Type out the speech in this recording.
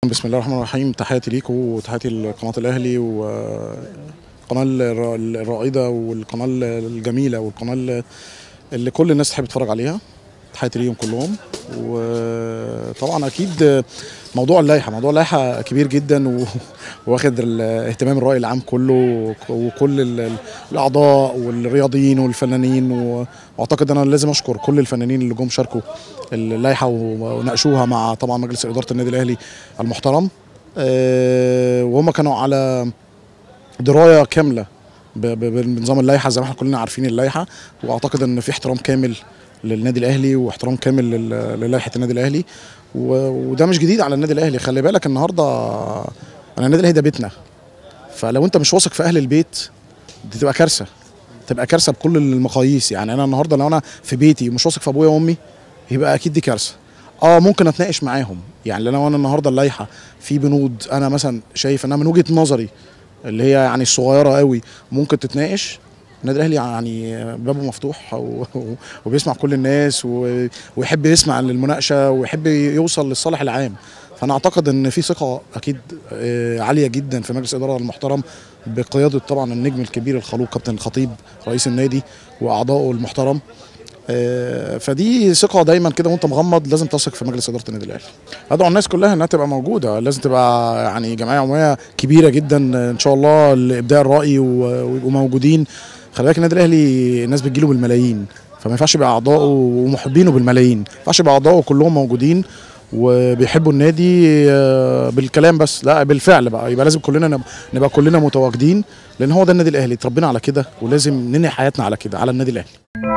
بسم الله الرحمن الرحيم تحياتي ليكم وتحياتي لقناة الأهلي والقناة الر- الرائدة والقناة الجميلة والقناة اللي كل الناس تحب تتفرج عليها تحياتي ليهم كلهم وطبعا أكيد موضوع اللائحة موضوع اللائحة كبير جدا و- واخد الاهتمام الرأي العام كله وكل ال- الأعضاء والرياضيين والفنانين و- وأعتقد أنا لازم أشكر كل الفنانين اللي جم شاركوا اللائحة وناقشوها مع طبعا مجلس إدارة النادي الأهلي المحترم آه، وهم كانوا على درايه كامله ب- ب- بنظام اللائحه زي ما احنا كلنا عارفين اللائحه واعتقد ان في احترام كامل للنادي الاهلي واحترام كامل لل- للائحه النادي الاهلي و- وده مش جديد على النادي الاهلي خلي بالك النهارده انا النادي الاهلي ده بيتنا فلو انت مش واثق في اهل البيت دي تبقى كارثه تبقى كارثه بكل المقاييس يعني انا النهارده لو انا في بيتي ومش واثق في ابويا وامي يبقى اكيد دي كارثه اه ممكن اتناقش معاهم يعني لو انا النهارده اللائحه في بنود انا مثلا شايف انها من وجهه نظري اللي هي يعني الصغيره قوي ممكن تتناقش النادي الاهلي يعني بابه مفتوح و- و- وبيسمع كل الناس و- ويحب يسمع للمناقشه ويحب يوصل للصالح العام فانا اعتقد ان في ثقه اكيد آه، عاليه جدا في مجلس الاداره المحترم بقياده طبعا النجم الكبير الخلوق كابتن الخطيب رئيس النادي واعضائه المحترم آه، فدي ثقه دايما كده وانت مغمض لازم تثق في مجلس اداره النادي الاهلي ادعو الناس كلها انها تبقى موجوده لازم تبقى يعني جمعيه عموميه كبيره جدا ان شاء الله لابداء الراي و- ويبقوا موجودين خلي بالك النادي الاهلي الناس بتجيله بالملايين فما ينفعش يبقى اعضائه ومحبينه بالملايين ما ينفعش يبقى اعضائه كلهم موجودين وبيحبوا النادي آه، بالكلام بس لا بالفعل بقى يبقى لازم كلنا نبقى, نبقى كلنا متواجدين لان هو ده النادي الاهلي اتربينا على كده ولازم ننهي حياتنا على كده على النادي الاهلي